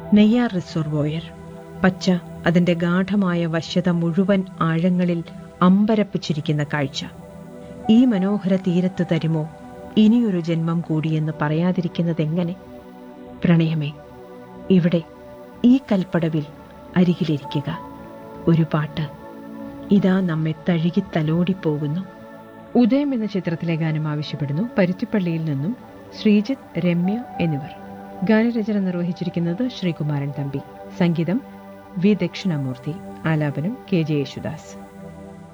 Neyyar reservoir പച്ച അതിന്റെ ഗാഠമായ വശ്യത മുഴുവൻ ആഴങ്ങളിൽ അമ്പരപ്പിച്ചിരിക്കുന്ന കാഴ്ച ഈ മനോഹര തീരത്ത് തരുമോ ഇനിയൊരു ജന്മം കൂടിയെന്ന് പറയാതിരിക്കുന്നതെങ്ങനെ പ്രണയമേ ഇവിടെ ഈ കൽപ്പടവിൽ അരികിലിരിക്കുക ഒരു പാട്ട് ഇതാ നമ്മെ തഴുകി തലോടിപ്പോകുന്നു ഉദയം എന്ന ചിത്രത്തിലെ ഗാനം ആവശ്യപ്പെടുന്നു പരുത്തിപ്പള്ളിയിൽ നിന്നും ശ്രീജിത്ത് രമ്യ എന്നിവർ ഗാനരചന നിർവഹിച്ചിരിക്കുന്നത് ശ്രീകുമാരൻ തമ്പി സംഗീതം വി ദക്ഷിണാമൂർത്തി ആലാപനം കെ ജെ യേശുദാസ്